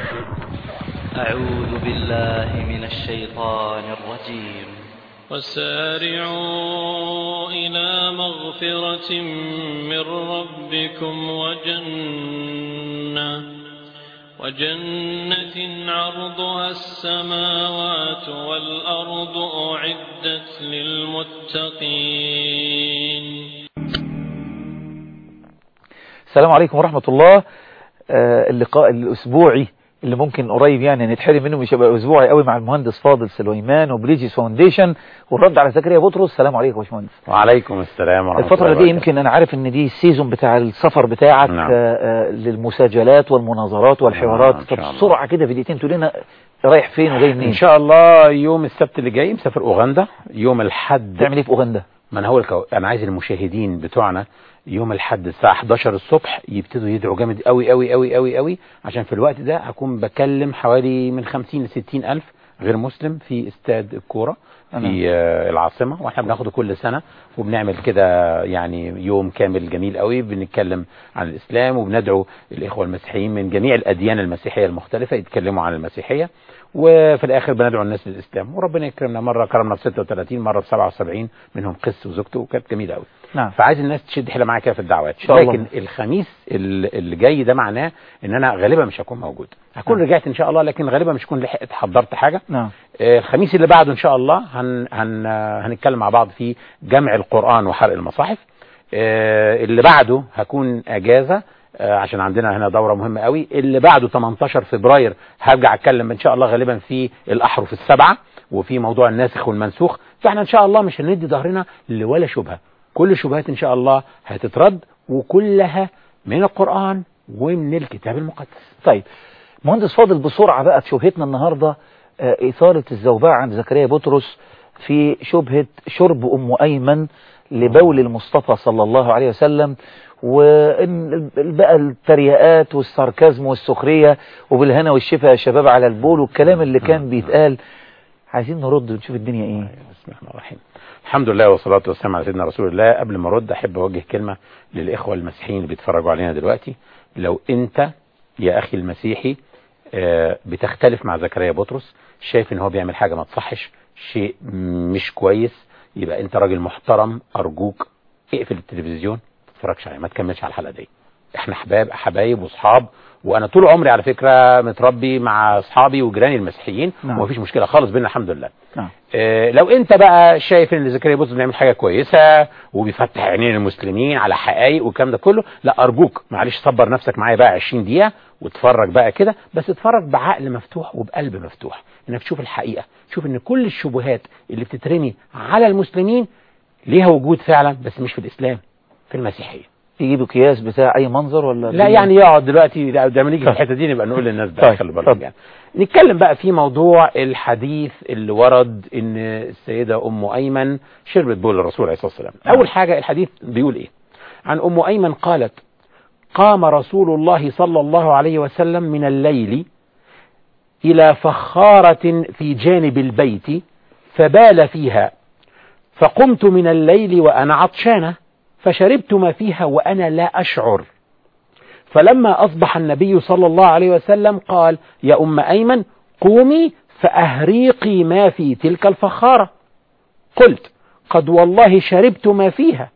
أعوذ بالله من الشيطان الرجيم وسارعوا إلى مغفرة من ربكم وجنة وجنة عرضها السماوات والأرض أعدت للمتقين السلام عليكم ورحمة الله آه، اللقاء الأسبوعي اللي ممكن قريب يعني نتحرم منه مش هيبقى أسبوعي قوي مع المهندس فاضل سليمان وبريجيس فاونديشن والرد على زكريا بطرس السلام عليكم يا باشمهندس وعليكم السلام ورحمة الفترة الله دي يمكن أنا عارف إن دي السيزون بتاع السفر بتاعك نعم. آه، آه، للمساجلات والمناظرات والحوارات نعم، إن طب شاء الله. بسرعة كده في دقيقتين تقول لنا رايح فين وجاي منين ان شاء الله يوم السبت اللي جاي مسافر اوغندا يوم الحد تعمل ايه في أوغندا ما انا هقول لك أهو، انا عايز المشاهدين بتوعنا يوم الحد الساعه 11 الصبح يبتدوا يدعوا جامد قوي قوي قوي قوي قوي عشان في الوقت ده هكون بكلم حوالي من 50 ل 60 الف غير مسلم في استاد الكوره في آه، العاصمه واحنا بناخده كل سنه وبنعمل كده يعني يوم كامل جميل قوي بنتكلم عن الاسلام وبندعو الاخوه المسيحيين من جميع الاديان المسيحيه المختلفه يتكلموا عن المسيحيه وفي الاخر بندعو الناس للاسلام وربنا يكرمنا مره كرمنا ب 36 مره ب 77 منهم قس وزوجته وكانت جميله قوي نعم فعايز الناس تشد حيلها معايا كده في الدعوات إن شاء الله. لكن الخميس ال- اللي جاي ده معناه ان انا غالبا مش هكون موجود هكون نعم. رجعت ان شاء الله لكن غالبا مش هكون لحقت حضرت حاجه نعم آه، الخميس اللي بعده ان شاء الله هن هن آه، هنتكلم مع بعض في جمع القرآن وحرق المصاحف آه، اللي بعده هكون اجازة آه، عشان عندنا هنا دورة مهمة قوي اللي بعده 18 فبراير هرجع اتكلم ان شاء الله غالبا في الاحرف السبعة وفي موضوع الناسخ والمنسوخ فاحنا ان شاء الله مش هندي ظهرنا لولا شبهة كل الشبهات ان شاء الله هتترد وكلها من القرآن ومن الكتاب المقدس طيب مهندس فاضل بسرعة بقى في شبهتنا النهاردة آه، إثارة الزوبعة عند زكريا بطرس في شبهة شرب أم أيمن لبول المصطفى صلى الله عليه وسلم وإن بقى التريقات والساركازم والسخرية وبالهنا والشفا يا شباب على البول والكلام اللي كان بيتقال عايزين نرد ونشوف الدنيا ايه بسم الله الرحمن الرحيم الحمد لله والصلاة والسلام على سيدنا رسول الله قبل ما ارد احب اوجه كلمة للاخوة المسيحيين اللي بيتفرجوا علينا دلوقتي لو انت يا اخي المسيحي آه، بتختلف مع زكريا بطرس شايف ان هو بيعمل حاجة ما تصحش شيء مش كويس يبقى انت راجل محترم ارجوك اقفل التلفزيون ما تتفرجش عليه ما تكملش على الحلقة دي احنا حباب حبايب واصحاب وانا طول عمري على فكرة متربي مع اصحابي وجيراني المسيحيين نعم. ومفيش مشكلة خالص بينا الحمد لله نعم آه، لو انت بقى شايف ان زكريا بطرس بيعمل حاجه كويسه وبيفتح عينين المسلمين على حقائق والكلام ده كله لا ارجوك معلش صبر نفسك معايا بقى 20 دقيقه واتفرج بقى كده بس اتفرج بعقل مفتوح وبقلب مفتوح انك تشوف الحقيقه شوف ان كل الشبهات اللي بتترمي على المسلمين ليها وجود فعلا بس مش في الاسلام في المسيحيه يجيبوا قياس بتاع اي منظر ولا لا يعني يقعد دلوقتي لا ده لما نيجي في الحته دي نبقى نقول للناس بقى طيب، خلي اتفضل. بالك يعني نتكلم بقى في موضوع الحديث اللي ورد ان السيده ام ايمن شربت بول الرسول عليه الصلاه والسلام نعم. اول حاجه الحديث بيقول ايه عن ام ايمن قالت قام رسول الله صلى الله عليه وسلم من الليل الى فخاره في جانب البيت فبال فيها فقمت من الليل وانا عطشانه فشربت ما فيها وانا لا اشعر فلما أصبح النبي صلى الله عليه وسلم قال يا أم أيمن قومي فأهريقي ما في تلك الفخارة قلت قد والله شربت ما فيها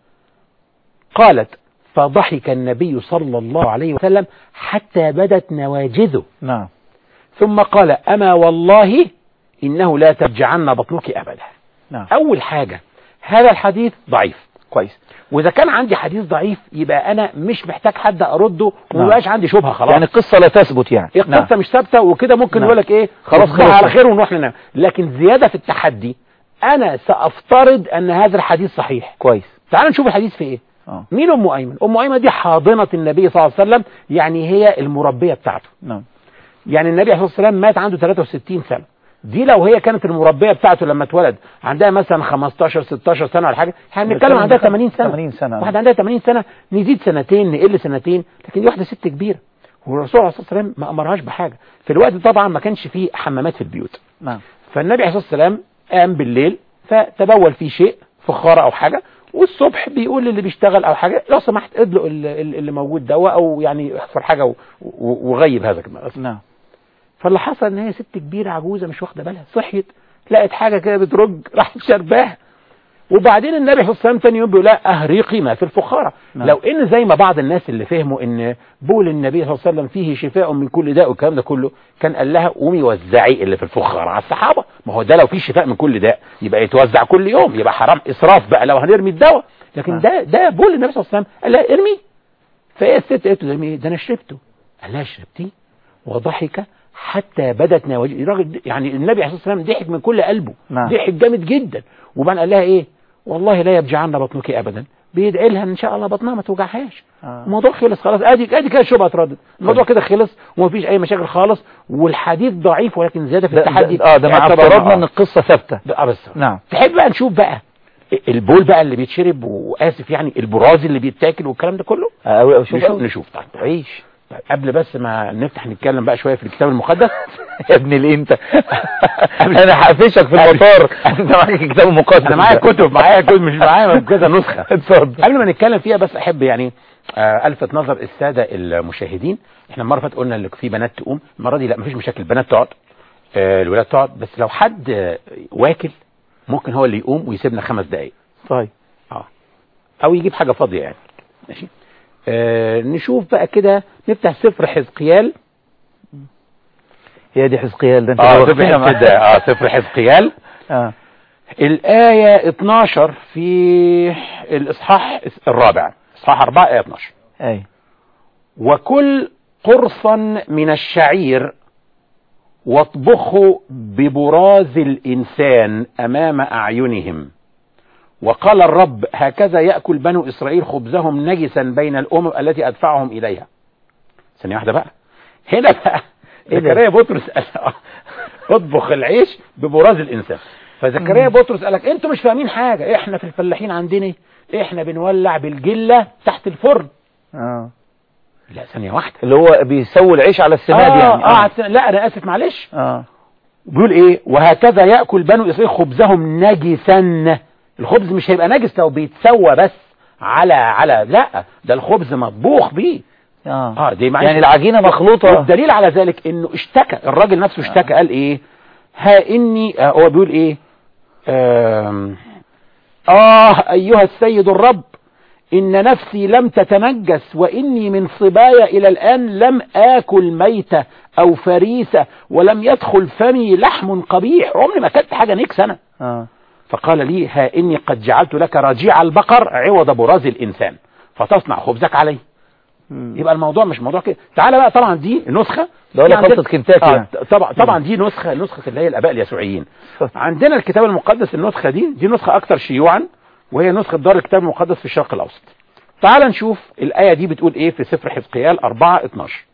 قالت فضحك النبي صلى الله عليه وسلم حتى بدت نواجذه نعم ثم قال أما والله إنه لا ترجعن بطنك أبدا نعم أول حاجة هذا الحديث ضعيف كويس وإذا كان عندي حديث ضعيف يبقى أنا مش محتاج حد أرده نعم. ومبقاش عندي شبهة خلاص يعني القصة لا تثبت يعني القصه مش ثابته وكده ممكن نعم. نقول لك ايه خلاص خلاص خلص. على خير ونروح ننام لكن زياده في التحدي انا سافترض ان هذا الحديث صحيح كويس تعال نشوف الحديث في ايه اه مين ام ايمن ام ايمن دي حاضنه النبي صلى الله عليه وسلم يعني هي المربيه بتاعته نعم يعني النبي عليه الصلاه والسلام مات عنده 63 سنه دي لو هي كانت المربيه بتاعته لما اتولد عندها مثلا 15 16 سنه ولا حاجه احنا بنتكلم عندها 80 سنه 80 سنة واحده عندها 80 سنه نزيد سنتين نقل سنتين لكن دي واحده ست كبيره والرسول عليه الصلاه والسلام ما امرهاش بحاجه في الوقت ده طبعا ما كانش فيه حمامات في البيوت نعم فالنبي عليه الصلاه والسلام قام بالليل فتبول في شيء فخاره او حاجه والصبح بيقول للي بيشتغل او حاجه لو سمحت ادلق ال- ال- اللي موجود ده او يعني احفر حاجه و- و- وغيب هذا كمان نعم فاللي حصل ان هي ست كبيره عجوزه مش واخده بالها صحيت لقت حاجه كده بترج راحت شرباها وبعدين النبي صلى الله عليه وسلم تاني يوم بيقول لا اهريقي ما في الفخاره نعم. لو ان زي ما بعض الناس اللي فهموا ان بول النبي صلى الله عليه وسلم فيه شفاء من كل داء والكلام ده كله كان قال لها قومي وزعي اللي في الفخاره على الصحابه ما هو ده لو فيه شفاء من كل داء يبقى يتوزع كل يوم يبقى حرام اسراف بقى لو هنرمي الدواء لكن نعم. ده ده بول النبي صلى الله عليه وسلم قال لها ارميه فايه الست قالت له ارميه ده انا شربته قال لها شربتيه وضحك حتى بدت نواجذ الراجل يعني النبي عليه الصلاه والسلام ضحك من كل قلبه نعم. ضحك جامد جدا وبعدين قال لها ايه والله لا يبجعن بطنك ابدا بيدعي لها ان شاء الله بطنها ما توجعهاش آه. الموضوع خلص خلاص ادي ادي كده الشبهه اتردت الموضوع كده خلص ومفيش اي مشاكل خالص والحديث ضعيف ولكن زياده في ده التحدي ده- اه ده مع اعتبرنا- افتراضنا آه. ان القصه ثابته ده- اه بس نعم تحب بقى نشوف بقى البول بقى اللي بيتشرب واسف يعني البراز اللي بيتاكل والكلام ده كله أو أو شوف نشوف أوي. نشوف طيب. عيش طيب قبل بس ما نفتح نتكلم بقى شويه في الكتاب المقدس يا ابن الايه انت انا هقفشك في المطار انت معاك كتاب مقدس انا معايا كتب معايا كتب مش معايا كذا نسخه اتفضل قبل ما نتكلم فيها بس احب يعني آه، الفت نظر الساده المشاهدين احنا المره اللي فاتت قلنا ان في بنات تقوم المره دي لا مفيش مشاكل البنات تقعد آه، الولاد تقعد بس لو حد آه، واكل ممكن هو اللي يقوم ويسيبنا خمس دقائق طيب اه او يجيب حاجه فاضيه يعني ماشي آه نشوف بقى كده نفتح سفر حزقيال هي دي حزقيال ده انت اه دوختنا سفر معاك. حزقيال اه سفر حزقيال اه الآية 12 في الإصحاح الرابع إصحاح 4 آية 12 اي وكل قرصا من الشعير واطبخه ببراز الإنسان أمام أعينهم وقال الرب هكذا يأكل بنو إسرائيل خبزهم نجسا بين الأمم التي أدفعهم إليها ثانية واحدة بقى هنا بقى إيه ده؟ زكريا بطرس قال اطبخ العيش ببراز الإنسان فزكريا بطرس قال لك انتوا مش فاهمين حاجة احنا في الفلاحين عندنا إيه؟ احنا بنولع بالجلة تحت الفرن اه لا ثانية واحدة اللي هو بيسوي العيش على السماد آه يعني آه عالسنة. لا انا اسف معلش اه بيقول ايه وهكذا ياكل بنو اسرائيل خبزهم نجسا الخبز مش هيبقى نجس لو بيتسوى بس على على لا ده الخبز مطبوخ بيه اه اه دي معنى يعني العجينه مخلوطه والدليل على ذلك انه اشتكى الراجل نفسه اشتكى قال ايه ها اني آه هو بيقول ايه آم، اه ايها السيد الرب ان نفسي لم تتنجس واني من صبايا الى الان لم اكل ميتة او فريسة ولم يدخل فمي لحم قبيح عمري ما اكلت حاجة نكس انا اه فقال لي ها اني قد جعلت لك رجيع البقر عوض براز الانسان فتصنع خبزك عليه مم. يبقى الموضوع مش موضوع كده تعالى بقى طبعا دي نسخة ده ولا في عندنا- خلطة كنتاكي آه يعني. طبعا طبعا دي نسخة نسخة اللي هي الاباء اليسوعيين عندنا الكتاب المقدس النسخة دي دي نسخة اكثر شيوعا وهي نسخة دار الكتاب المقدس في الشرق الاوسط تعال نشوف الآية دي بتقول ايه في سفر حزقيال 4 12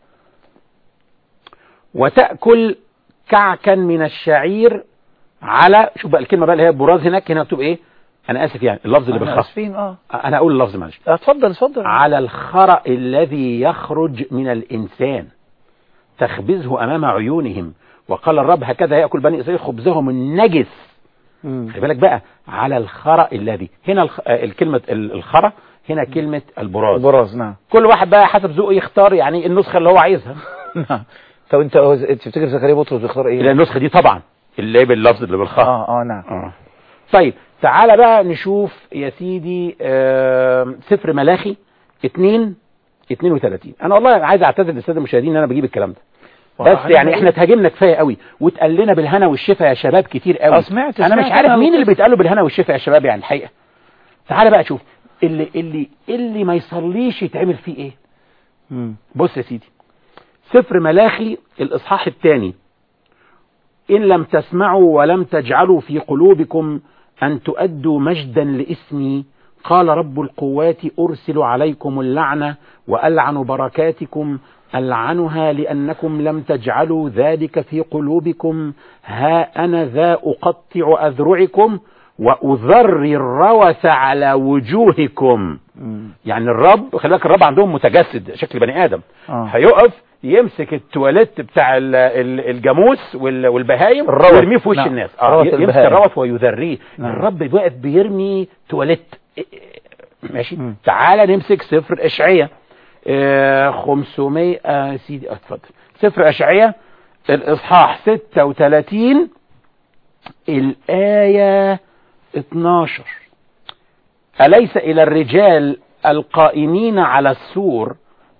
وتأكل كعكا من الشعير على شوف بقى الكلمة بقى اللي هي براز هناك هنا مكتوب ايه انا اسف يعني اللفظ اللي احنا بالخط اسفين اه انا اقول اللفظ معلش آه، اتفضل اتفضل على الخرأ الذي يخرج من الإنسان تخبزه أمام عيونهم وقال الرب هكذا يأكل بني إسرائيل خبزهم النجس مم. خلي بالك بقى على الخرأ الذي هنا الخ... آه، الكلمة ال- الخرأ هنا كلمة البراز البراز نعم كل واحد بقى حسب ذوقه يختار يعني النسخة اللي هو عايزها نعم طب انت هو- انت تفتكر زكريا بطرس بيختار ايه؟ إلى النسخة دي طبعا اللي هي باللفظ اللي بالخاء اه اه نعم آه. طيب تعالى بقى نشوف يا سيدي آه سفر ملاخي 2 32 انا والله عايز اعتذر للساده المشاهدين ان انا بجيب الكلام ده بس وأنا يعني بقول- احنا اتهاجمنا كفايه قوي واتقال لنا بالهنا والشفا يا شباب كتير قوي آه، سمعت- انا مش سمعت عارف أنا مين اللي القصة. بيتقال له بالهنا والشفا يا شباب يعني الحقيقه تعالى بقى شوف اللي اللي اللي ما يصليش يتعمل فيه ايه مم. بص يا سيدي سفر ملاخي الإصحاح الثاني إن لم تسمعوا ولم تجعلوا في قلوبكم أن تؤدوا مجدا لاسمي قال رب القوات أرسل عليكم اللعنة وألعن بركاتكم ألعنها لأنكم لم تجعلوا ذلك في قلوبكم ها أنا ذا أقطع أذرعكم وأذري الروث على وجوهكم مم. يعني الرب خلي بالك الرب عندهم متجسد شكل بني ادم آه. هيقف يمسك التواليت بتاع ال- ال- الجاموس وال- والبهايم الروث. ويرميه في وش نعم. الناس اه روث ي- يمسك البهايم. الروث ويذريه نعم. الرب واقف بيرمي تواليت ماشي مم. تعالى نمسك سفر اشعياء آه 500 آه سيدي آه، اتفضل سفر اشعياء الإصحاح 36 الآية 12 أليس إلى الرجال القائمين على السور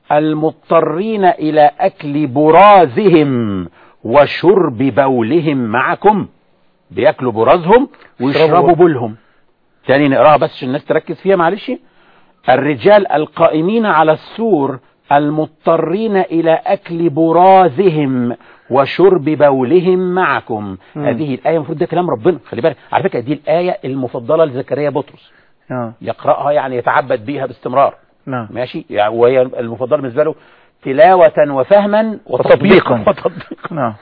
المضطرين إلى أكل برازهم وشرب بولهم معكم بياكلوا برازهم ويشربوا بولهم تاني نقراها بس عشان الناس تركز فيها معلش الرجال القائمين على السور المضطرين إلى أكل برازهم وشرب بولهم معكم مم. هذه الآية المفروض ده كلام ربنا خلي بالك على فكرة دي الآية المفضلة لزكريا بطرس آه. يقرأها يعني يتعبد بيها باستمرار نعم ماشي يعني وهي المفضلة بالنسبة له تلاوة وفهما وتطبيقا وتطبيقا. وتطبيقا نعم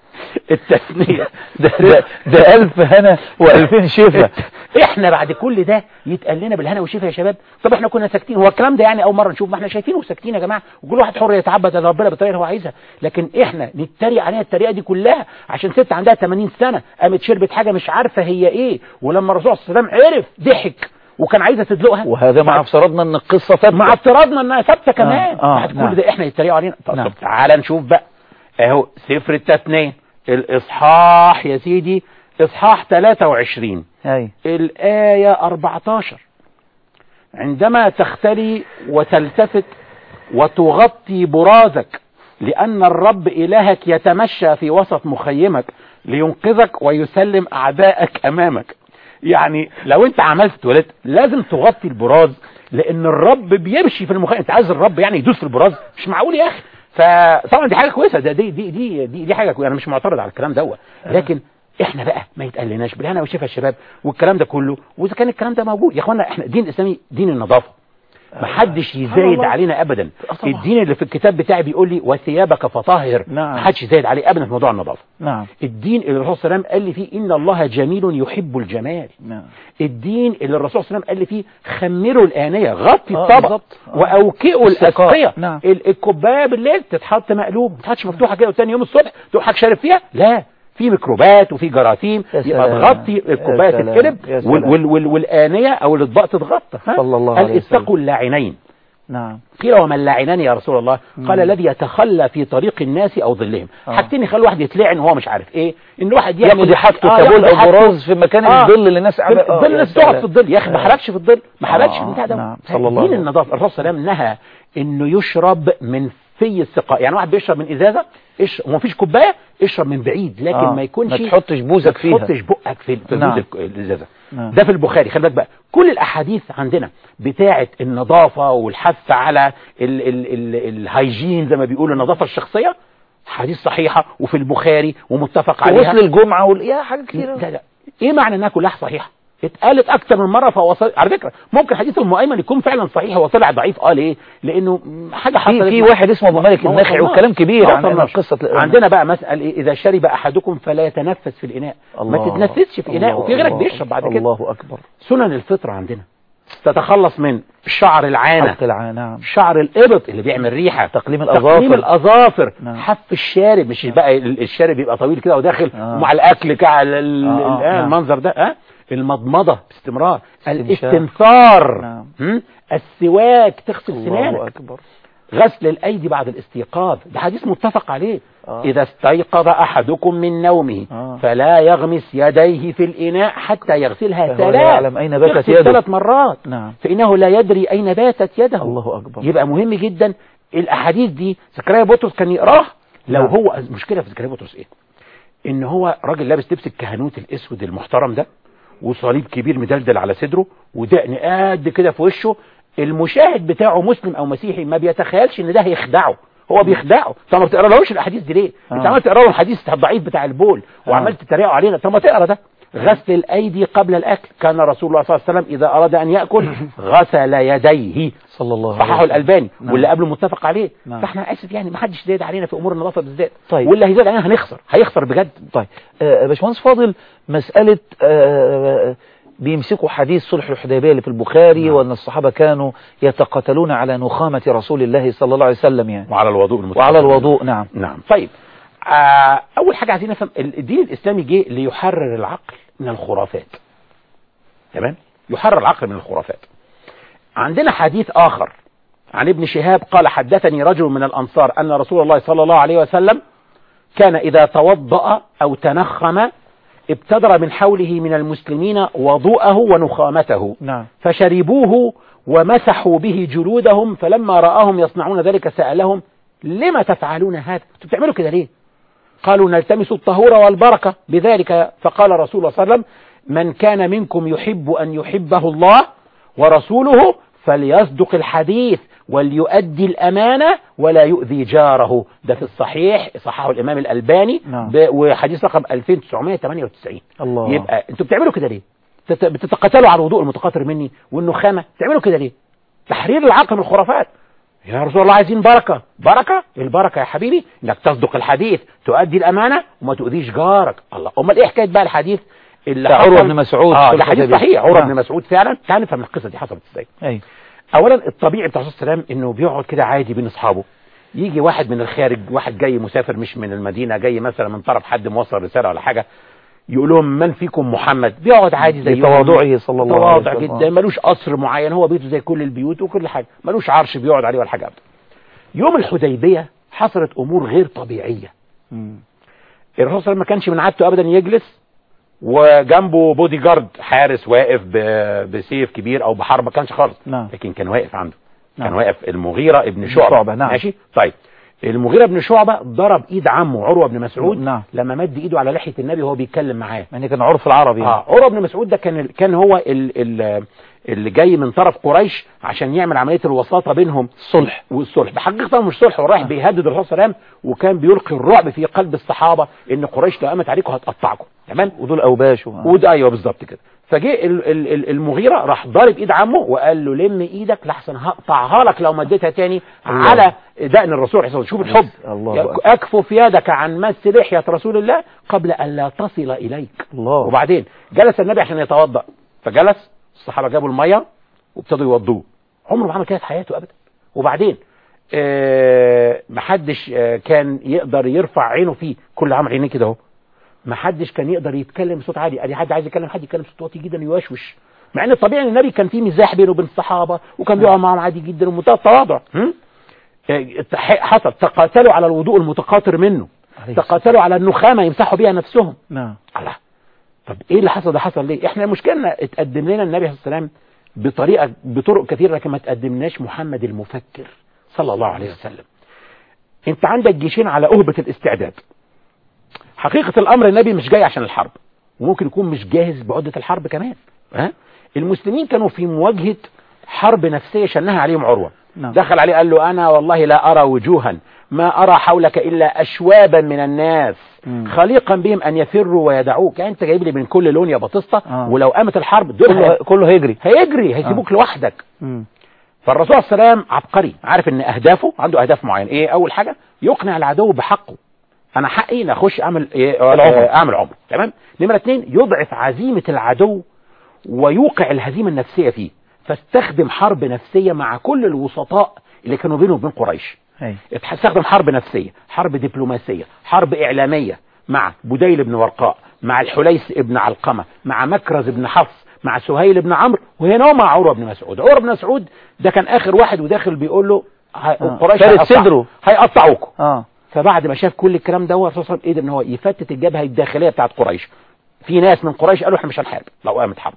التثنية ده, ده, ده ألف هنا وألفين شفا احنا بعد كل ده يتقال لنا بالهنا والشفا يا شباب طب احنا كنا ساكتين هو الكلام ده يعني اول مره نشوف ما احنا شايفينه ساكتين يا جماعه وكل واحد حر يتعبد لربنا بالطريقه اللي هو عايزها لكن احنا نتريق عليها الطريقه دي كلها عشان ست عندها 80 سنه قامت شربت حاجه مش عارفه هي ايه ولما الرسول صلى الله عليه وسلم عرف ضحك وكان عايزه تدلقها وهذا مع افتراضنا أن القصة ثابتة مع افتراضنا انها ثابته كمان آه، بعد نعم. كل ده احنا يتريقوا علينا طب, نعم. طب تعالى نشوف بقى اهو سفر التثنيه الاصحاح يا سيدي اصحاح 23 أي الآية 14 عندما تختلي وتلتفت وتغطي برازك لأن الرب إلهك يتمشى في وسط مخيمك لينقذك ويسلم أعدائك أمامك يعني لو أنت عملت ولد لازم تغطي البراز لأن الرب بيمشي في المخيم أنت عايز الرب يعني يدوس في البراز مش معقول يا أخي فطبعا دي حاجة كويسة ده دي دي دي دي, دي حاجة كويسة أنا مش معترض على الكلام دوت لكن احنا بقى ما يتقلناش بالهنا والشفا الشباب والكلام ده كله واذا كان الكلام ده موجود يا اخوانا احنا الدين الاسلامي دين النظافه ما حدش يزايد الله. علينا ابدا آه طبعا. الدين اللي في الكتاب بتاعي بيقول لي وثيابك فطهر نعم. ما حدش يزايد عليه ابدا في موضوع النظافه نعم الدين اللي الرسول صلى الله عليه وسلم قال لي فيه ان الله جميل يحب الجمال نعم الدين اللي الرسول صلى الله عليه وسلم قال لي فيه خمروا الآنية غطي آه، الطبق بالظبط. آه. وأوكئوا السقاء. الأسقية نعم. ال- الكوباية بالليل تتحط مقلوب ما تتحطش مفتوحة كده وتاني يوم الصبح تروح حضرتك شارب فيها لا في ميكروبات وفي جراثيم يا يبقى سلام. تغطي يا الكوباية سلام. تتقلب يا سلام. وال وال وال والآنية أو الأطباق تتغطى ها؟ صلى الله قال عليه وسلم. اتقوا اللاعنين نعم قيل وما اللاعنان يا رسول الله قال الذي يتخلى في طريق الناس او ظلهم آه. حاجتين يخلي واحد يتلعن وهو مش عارف ايه ان واحد يعمل ياخد حاجته آه، كابول ياخد أو حاجته. براز في مكان الظل اللي الناس قاعدة- آه، الظل يا الناس تقعد سلام. في الظل يا اخي ما حركش في الظل ما حركش آه، في البتاع ده نعم، صلى الله دين عليه النظافه الرسول صلى الله عليه وسلم نهى انه يشرب من في السقاء يعني واحد بيشرب من ازازه اشرب وما فيش كوبايه اشرب من بعيد لكن آه، ما يكونش ما تحطش بوزك فيها. ما تحطش بقك في في نعم. بوز الازازه نعم. ده في البخاري خلي بالك بقى كل الاحاديث عندنا بتاعه النظافه والحث على ال ال ال الهيجين زي ما بيقولوا النظافه الشخصيه حديث صحيحه وفي البخاري ومتفق عليها وغسل الجمعة وال... يا حاجة كتير لا لا ايه معنى انها كلها صحيحه اتقالت اكتر من مره فهو صحيح. على فكره ممكن حديث ام ايمن يكون فعلا صحيح هو طلع ضعيف اه ليه لانه حاجه حصلت في في مع- واحد اسمه ابو مالك ما النخعي وصلناش. والكلام كبير ما عن عن وصلناش. قصة عندنا بقى مسألة إيه؟ اذا شرب احدكم فلا يتنفس في الاناء ما الله. تتنفسش في اناء الله، وفي غيرك الله، بيشرب بعد كده الله اكبر سنن الفطره عندنا تتخلص من شعر العانه حلق العانة نعم شعر الابط اللي بيعمل ريحه تقليم تقليم الأظافر الاظافر نعم. حف الشارب مش بقى ال- الشارب يبقى طويل كده وداخل آه. ومع الاكل كده ال- ال- آه، آه، ال- آه، نعم. المنظر ده اه المضمضه باستمرار استنشاق. الاستنثار نعم. هم؟ السواك تغسل الله سنانك اكبر غسل الايدي بعد الاستيقاظ ده حديث متفق عليه آه. اذا استيقظ احدكم من نومه آه. فلا يغمس يديه في الاناء حتى يغسلها فهو ثلاث لا يعلم أين باتت يغسل يده. ثلاث مرات نعم فانه لا يدري اين باتت يده الله اكبر يبقى مهم جدا الاحاديث دي زكريا بطرس كان يقراها لو نعم. هو المشكله في زكريا بطرس ايه ان هو راجل لابس لبس الكهنوت الاسود المحترم ده وصليب كبير مدلدل على صدره ودقن قد كده في وشه المشاهد بتاعه مسلم او مسيحي ما بيتخيلش ان ده هيخدعه هو بيخدعه طب ما بتقرالهوش الاحاديث دي ليه انت آه. عمال تقرا له الحديث الضعيف بتاع البول وعمال تتريقوا علينا طب ما تقرا ده غسل الايدي قبل الاكل كان رسول الله صلى الله عليه وسلم اذا اراد ان ياكل غسل يديه صلى الله عليه صححه وسلم. الالباني نعم. واللي قبله متفق عليه نعم. فاحنا اسف يعني ما حدش زايد علينا في امور النظافه بالذات طيب. واللي هيزاد علينا هنخسر هيخسر بجد طيب آه، باشمهندس فاضل مسألة آه، بيمسكوا حديث صلح الحديبية اللي في البخاري نعم. وأن الصحابة كانوا يتقاتلون على نخامة رسول الله صلى الله عليه وسلم يعني وعلى الوضوء المتفق وعلى الوضوء نعم نعم طيب آه اول حاجه عايزين نفهم ال- الدين الاسلامي جه ليحرر العقل من الخرافات تمام يحرر العقل من الخرافات عندنا حديث اخر عن ابن شهاب قال حدثني رجل من الانصار ان رسول الله صلى الله عليه وسلم كان إذا توضأ أو تنخم ابتدر من حوله من المسلمين وضوءه ونخامته نعم فشربوه ومسحوا به جلودهم فلما رآهم يصنعون ذلك سألهم لما تفعلون هذا انتوا بتعملوا كده ليه قالوا نلتمس الطهور والبركة بذلك فقال رسول الله صلى الله عليه وسلم من كان منكم يحب أن يحبه الله ورسوله فليصدق الحديث وليؤدي الأمانة ولا يؤذي جاره ده في الصحيح صححه الإمام الألباني نعم. ب- وحديث رقم 2998 الله يبقى انتوا بتعملوا كده ليه تت- بتتقاتلوا على الوضوء المتقاطر مني والنخامة بتعملوا كده ليه تحرير العقل من الخرافات يا رسول الله عايزين بركة بركة البركة يا حبيبي انك تصدق الحديث تؤدي الامانة وما تؤذيش جارك الله امال ايه حكاية بقى الحديث اللي بتاع عروة حصل- بن مسعود اه في ده حديث الحديبية. صحيح عروة نعم. بن مسعود فعلا تعال نفهم القصة دي حصلت ازاي أي اولا الطبيعي بتاع الرسول صلى الله عليه وسلم انه بيقعد كده عادي بين اصحابه يجي واحد من الخارج واحد جاي مسافر مش من المدينه جاي مثلا من طرف حد موصل رساله ولا حاجه يقول لهم من فيكم محمد بيقعد عادي زي بتواضعه صلى الله عليه تواضع وسلم. جدا ملوش قصر معين هو بيته زي كل البيوت وكل حاجه ملوش عرش بيقعد عليه ولا حاجه ابدا يوم الحديبيه حصلت امور غير طبيعيه مم. الرسول صلى الله عليه وسلم ما كانش من عادته ابدا يجلس وجنبه بودي جارد حارس واقف ب- بسيف كبير او بحرب ما كانش خالص نعم. لكن كان واقف عنده كان نعم. واقف المغيرة ابن شعبة, شعبة، نعم. ماشي طيب المغيرة ابن شعبة ضرب ايد عمه عروة بن مسعود نعم. لما مد ايده على لحية النبي وهو بيتكلم معاه يعني كان عرف العربي اه عروة بن مسعود ده كان ال- كان هو ال ال اللي جاي من طرف قريش عشان يعمل عملية الوساطة بينهم الصلح والصلح بحقيقة مش صلح هو رايح بيهدد الرسول صلى الله عليه وسلم وكان بيلقي الرعب في قلب الصحابة ان قريش لو قامت عليكم هتقطعكم تمام ودول أوباش و- وده ايوه بالظبط كده فجه ال- ال- ال- المغيرة راح ضارب ايد عمه وقال له لم ايدك لحسن هقطعها لك لو مديتها تاني الله. على دقن الرسول عليه الصلاة والسلام. شوف الحب الله يك- أكبر. اكفف يدك عن مس لحية رسول الله قبل ان لا تصل اليك الله وبعدين جلس النبي عشان يتوضا فجلس الصحابه جابوا الميه وابتدوا يوضوه عمره ما عمل كده في حياته ابدا وبعدين آه محدش آه كان يقدر يرفع عينه فيه كل عمل عينيه كده اهو محدش كان يقدر يتكلم بصوت عالي ادي حد عايز يتكلم حد يتكلم بصوت واطي جدا يوشوش مع ان الطبيعي ان النبي كان فيه مزاح بينه وبين الصحابه وكان بيقعد معاهم عادي جدا ومنتهى التواضع هم؟ آه، حصل تقاتلوا على الوضوء المتقاطر منه عليه تقاتلوا على النخامه يمسحوا بيها نفسهم نعم الله طب ايه اللي حصل ده حصل ليه احنا المشكله اتقدم لنا النبي صلى الله عليه وسلم بطريقه بطرق كثيره لكن ما تقدمناش محمد المفكر صلى الله عليه وسلم انت عندك جيشين على اهبه الاستعداد حقيقه الامر النبي مش جاي عشان الحرب وممكن يكون مش جاهز بعده الحرب كمان ها المسلمين كانوا في مواجهه حرب نفسيه شنها عليهم عروه نعم. دخل عليه قال له انا والله لا ارى وجوها ما ارى حولك الا اشوابا من الناس مم. خليقا بهم ان يفروا ويدعوك يعني انت جايب لي من كل لون يا بطسطه آه. ولو قامت الحرب دول كله هي- كله هيجري هيجري هيسيبوك لوحدك مم. فالرسول عليه السلام عبقري عارف ان اهدافه عنده اهداف معينه ايه اول حاجه يقنع العدو بحقه انا حقي ان اخش اعمل إيه العمر. آه، اعمل عمر تمام نمره اتنين يضعف عزيمه العدو ويوقع الهزيمه النفسيه فيه فاستخدم حرب نفسيه مع كل الوسطاء اللي كانوا بينه وبين قريش أي استخدم حرب نفسية حرب دبلوماسية حرب إعلامية مع بديل بن ورقاء مع الحليس ابن علقمة مع مكرز بن حفص مع سهيل بن عمرو وهنا هو مع عروة بن مسعود عروة بن مسعود ده كان آخر واحد وداخل بيقول له ه- آه. قريش فارد هيقطع- صدره. هيقطعوكم اه فبعد ما شاف كل الكلام ده الرسول صلى الله عليه وسلم قدر ان هو يفتت الجبهه الداخليه بتاعت قريش في ناس من قريش قالوا احنا مش هنحارب لو قامت حرب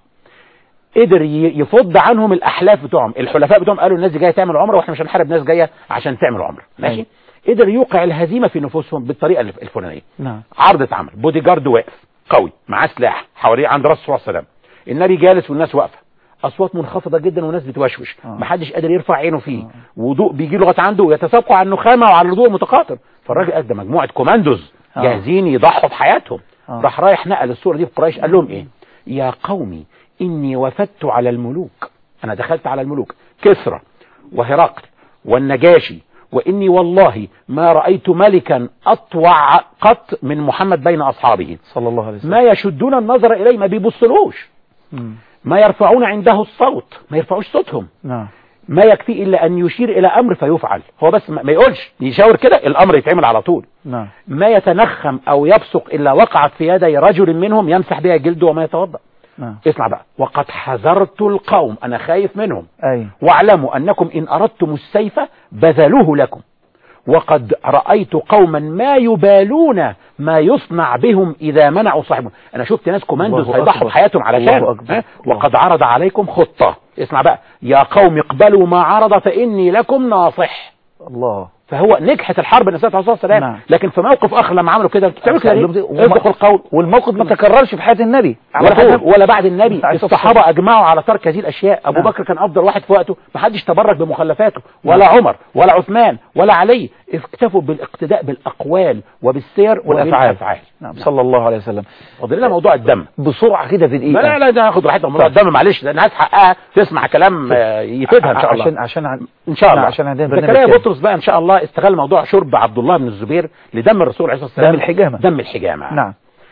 قدر ي- يفض عنهم الاحلاف بتوعهم الحلفاء بتوعهم قالوا الناس دي جايه تعمل عمره واحنا مش هنحارب ناس جايه عشان تعمل عمره ماشي أيوة. قدر يوقع الهزيمه في نفوسهم بالطريقه الف- الفلانيه نعم عرض عمل بودي جارد واقف قوي معاه سلاح حواليه عند رسول الله صلى الله عليه وسلم النبي جالس والناس واقفه اصوات منخفضه جدا والناس بتوشوش آه. محدش قادر يرفع عينه فيه وضوء بيجي لغايه عنده ويتسابقوا على النخامه وعلى الوضوء المتقاطر فالراجل قال ده مجموعه كوماندوز آه. جاهزين يضحوا بحياتهم آه. راح رايح نقل الصوره دي في قريش قال لهم ايه يا قومي اني وفدت على الملوك انا دخلت على الملوك كسرى وهرقل والنجاشي واني والله ما رايت ملكا اطوع قط من محمد بين اصحابه صلى الله عليه وسلم ما يشدون النظر اليه ما بيبصلوش مم. ما يرفعون عنده الصوت ما يرفعوش صوتهم نعم ما يكفي الا ان يشير الى امر فيفعل هو بس ما ما يقولش يشاور كده الامر يتعمل على طول نعم ما يتنخم او يبصق الا وقعت في يدي رجل منهم يمسح بها جلده وما يتوضا نعم اسمع بقى وقد حذرت القوم انا خايف منهم اي واعلموا انكم ان اردتم السيف بذلوه لكم وقد رأيت قوما ما يبالون ما يصنع بهم إذا منعوا صاحبهم أنا شفت ناس كوماندوز الله هيضحوا أكبر. بحياتهم علشان الله أكبر. ها؟ الله. وقد عرض عليكم خطة اسمع بقى يا قوم اقبلوا ما عرض فإني لكم ناصح الله فهو نجحت الحرب النبي عليه الصلاه والسلام نعم. لكن في موقف اخر لما عملوا كده بتعملوا كده ليه؟ وما- اصدقوا القول والموقف ما تكررش في حياة النبي على ولا, طول. حتى ولا بعد النبي عليه الصلاة الصحابه اجمعوا على ترك هذه الاشياء ابو نعم. بكر كان افضل واحد في وقته ما حدش تبرك بمخلفاته ولا عمر ولا عثمان ولا علي اكتفوا بالاقتداء بالاقوال وبالسير والأفعال. والافعال نعم صلى الله عليه وسلم فاضل لنا موضوع الدم بسرعة كده في لا دقيقة لا لا ده هاخد راحتنا موضوع الدم معلش لان الناس حقها تسمع كلام آه، يفيدها ان شاء الله عشان عشان عن- ان شاء الله نعم، عشان عندنا برنامج زكريا تاني. بطرس بقى ان شاء الله استغل موضوع شرب عبد الله بن الزبير لدم الرسول عليه الصلاه والسلام دم الحجامة. دم الحجامه نعم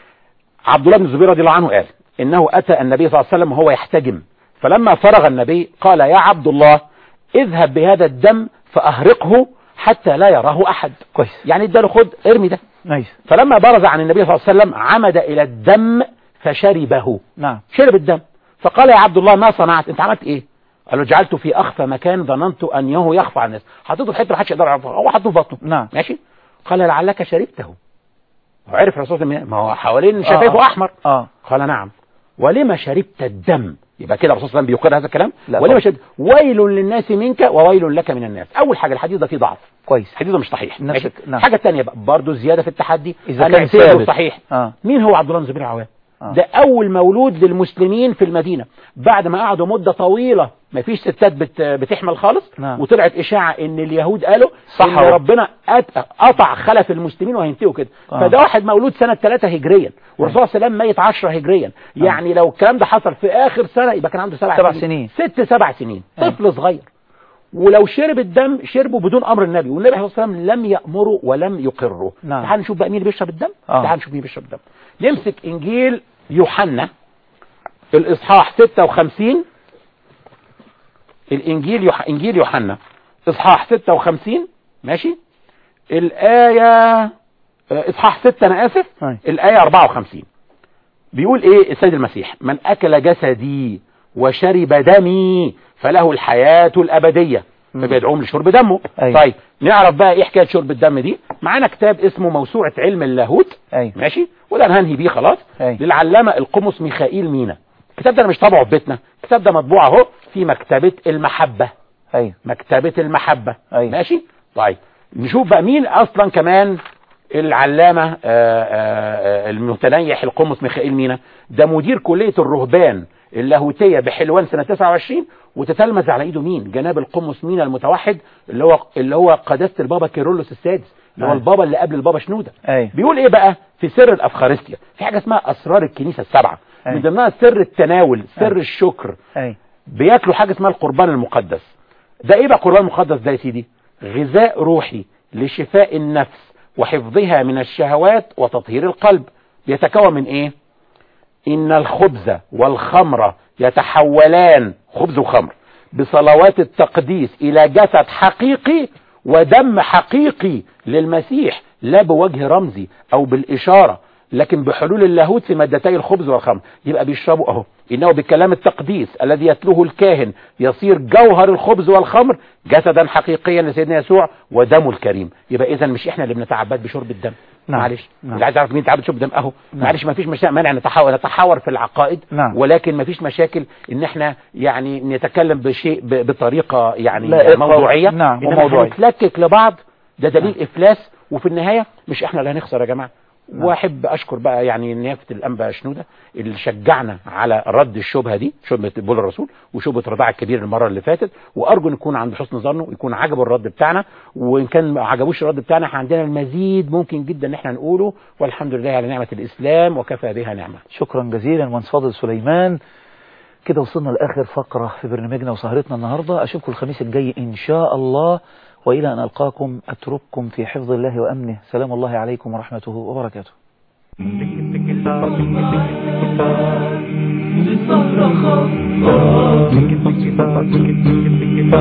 عبد الله بن الزبير رضي الله عنه قال انه اتى النبي صلى الله عليه وسلم وهو يحتجم فلما فرغ النبي قال يا عبد الله اذهب بهذا الدم فاهرقه حتى لا يراه احد كويس يعني اداله خد ارمي ده نايس فلما برز عن النبي صلى الله عليه وسلم عمد الى الدم فشربه نعم شرب الدم فقال يا عبد الله ما صنعت انت عملت ايه قال له جعلته في اخفى مكان ظننت انه يخفى عن الناس حطيته في حته ما حدش يقدر يعرفها هو حطه في بطنه نعم ماشي قال لعلك شربته هو عرف الرسول صلى الله عليه وسلم ما هو حوالين شفايفه آه. احمر اه قال نعم ولما شربت الدم يبقى كده الرسول صلى الله عليه وسلم بيقر هذا الكلام لا ولما طبعا. شربت ويل للناس منك وويل لك من الناس اول حاجه الحديث ده فيه ضعف كويس الحديث ده مش صحيح نفسك- ماشي نعم. حاجه ثانيه بقى برضه زياده في التحدي إذا أن كان اعتبره ثابت. صحيح اه مين هو عبد الله بن زبير العوام آه. ده اول مولود للمسلمين في المدينة بعد ما قعدوا مدة طويلة ما فيش ستات بت بتحمل خالص نعم. وطلعت اشاعة ان اليهود قالوا صح ان هو. ربنا أت- قطع خلف المسلمين وهينتهوا كده آه. فده واحد مولود سنة 3 هجريا والرسول صلى الله عليه وسلم ميت 10 هجريا يعني لو الكلام ده حصل في اخر سنة يبقى كان عنده سبع, سبع سنين. ست سبع سنين آه. طفل صغير ولو شرب الدم شربه بدون امر النبي والنبي صلى الله عليه وسلم لم يامره ولم يقره نعم. تعال نشوف بقى مين اللي بيشرب الدم آه. تعال نشوف مين بيشرب الدم نمسك انجيل يوحنا الاصحاح 56 الانجيل يوح... انجيل يوحنا اصحاح 56 ماشي الايه آه، اصحاح 6 انا اسف أي. الايه 54 بيقول ايه السيد المسيح من اكل جسدي وشرب دمي فله الحياه الابديه مم. فبيدعوهم لشرب دمه أي. طيب نعرف بقى ايه حكايه شرب الدم دي معانا كتاب اسمه موسوعه علم اللاهوت اي ماشي وده أنا هنهي بيه خلاص أي. للعلامة القمص ميخائيل مينا الكتاب ده انا مش طابعه في بيتنا الكتاب ده مطبوع اهو في مكتبة المحبة اي مكتبة المحبة أي. ماشي طيب نشوف بقى مين اصلا كمان العلامة آه، آه، آه، المتنيح القمص ميخائيل مينا ده مدير كلية الرهبان اللاهوتية بحلوان سنة 29 وتتلمذ على ايده مين جناب القمص مينا المتوحد اللي هو اللي هو قداسة البابا كيرلس السادس اللي هو أي. البابا اللي قبل البابا شنودة اي بيقول ايه بقى في سر الافخارستيا في حاجه اسمها اسرار الكنيسه السبعه أي. من ضمنها سر التناول سر أي. الشكر اي بياكلوا حاجه اسمها القربان المقدس ده ايه بقى القربان المقدس ده يا سيدي غذاء روحي لشفاء النفس وحفظها من الشهوات وتطهير القلب بيتكون من ايه ان الخبز والخمر يتحولان خبز وخمر بصلوات التقديس الى جسد حقيقي ودم حقيقي للمسيح لا بوجه رمزي او بالاشاره لكن بحلول اللاهوت في مادتي الخبز والخمر يبقى بيشربوا اهو انه بكلام التقديس الذي يتلوه الكاهن يصير جوهر الخبز والخمر جسدا حقيقيا لسيدنا يسوع ودمه الكريم يبقى اذا مش احنا اللي بنتعبد بشرب الدم نعم. معلش نعم. اللي عايز يعرف مين تعبد بشرب الدم اهو نعم. معلش ما فيش مشا... مانع نتحاور نتحاور في العقائد نعم. ولكن ما فيش مشاكل ان احنا يعني نتكلم بشيء ب... بطريقه يعني لائقة. موضوعيه نعم، إنما وموضوعية. هنتلكك لبعض ده دليل افلاس وفي النهايه مش احنا اللي هنخسر يا جماعه نعم. واحب اشكر بقى يعني نيافه الانبا شنوده اللي شجعنا على رد الشبهه دي شبهه بول الرسول وشبهه رضاع الكبير المره اللي فاتت وارجو ان يكون عند حسن ظنه ويكون عجبه الرد بتاعنا وان كان ما عجبوش الرد بتاعنا احنا عندنا المزيد ممكن جدا ان احنا نقوله والحمد لله على نعمه الاسلام وكفى بها نعمه شكرا جزيلا مهندس فاضل سليمان كده وصلنا لاخر فقره في برنامجنا وسهرتنا النهارده اشوفكم الخميس الجاي ان شاء الله والى ان القاكم اترككم في حفظ الله وامنه سلام الله عليكم ورحمته وبركاته للصخرة خطة